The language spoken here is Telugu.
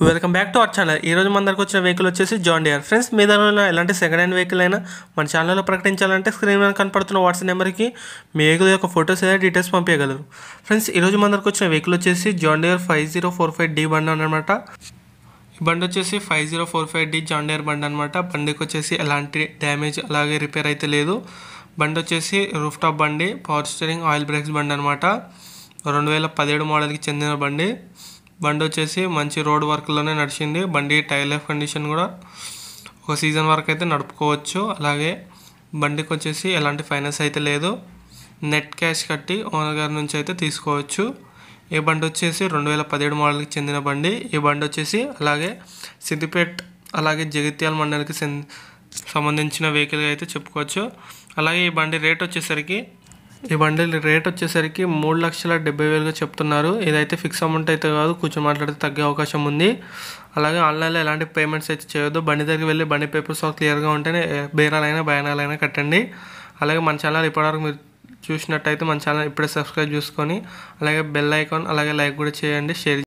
welcome back to our channel ఈ రోజు మన దగ్గరకు వచ్చిన వెహికల్ వచ్చేసి జాన్ డియర్ ఫ్రెండ్స్ మీ దగ్గర ఎలాంటి సెకండ్ హ్యాండ్ వెహికల్ అయినా మన ఛానల్లో ప్రకటించాలంటే స్క్రీన్ మీద కనపడుతున్న వాట్సాప్ నెంబర్కి మీ వెహికల్ యొక్క ఫొటోస్ లేదా డీటెయిల్స్ పంపించగలరు ఫ్రెండ్స్ ఈ రోజు మన దగ్గరకు వచ్చిన వెహికల్ వచ్చేసి John Deere five zero four five D బండి అనమాట ఈ బండి వచ్చేసి five zero four five D John Deere బండి అనమాట బండికి వచ్చేసి ఎలాంటి డ్యామేజ్ అలాగే రిపేర్ అయితే లేదు బండి వచ్చేసి రూఫ్ టాప్ బండి పవర్ స్టీరింగ్ ఆయిల్ బ్రేక్స్ బండి అనమాట రెండు వేల పదిహేడు మోడల్కి చెందిన బండి బండి వచ్చేసి మంచి రోడ్ వర్క్లోనే నడిచింది బండి టైర్ లైఫ్ కండిషన్ కూడా ఒక సీజన్ వరకు అయితే నడుపుకోవచ్చు అలాగే బండికి వచ్చేసి ఎలాంటి ఫైనాన్స్ అయితే లేదు నెట్ క్యాష్ కట్టి ఓనర్ గారి నుంచి అయితే తీసుకోవచ్చు ఈ బండి వచ్చేసి రెండు వేల పదిహేడు మోడల్కి చెందిన బండి ఈ బండి వచ్చేసి అలాగే సిద్దిపేట్ అలాగే జగిత్యాల మండలికి చెంది సంబంధించిన వెహికల్గా అయితే చెప్పుకోవచ్చు అలాగే ఈ బండి రేట్ వచ్చేసరికి ఈ బండి రేట్ వచ్చేసరికి మూడు లక్షల డెబ్బై వేలుగా చెప్తున్నారు ఇదైతే ఫిక్స్ అమౌంట్ అయితే కాదు కూర్చొని మాట్లాడితే తగ్గే అవకాశం ఉంది అలాగే ఆన్లైన్లో ఎలాంటి పేమెంట్స్ అయితే చేయొద్దు బండి దగ్గరికి వెళ్ళి బండి పేపర్స్ క్లియర్గా ఉంటేనే ఏ, బేరాలైనా బయానాలైనా కట్టండి అలాగే మన ఛానల్ ఇప్పటివరకు మీరు చూసినట్టయితే మన ఛానల్ ఇప్పుడే సబ్స్క్రైబ్ చేసుకొని అలాగే బెల్ ఐకాన్ అలాగే లైక్ కూడా చేయండి షేర్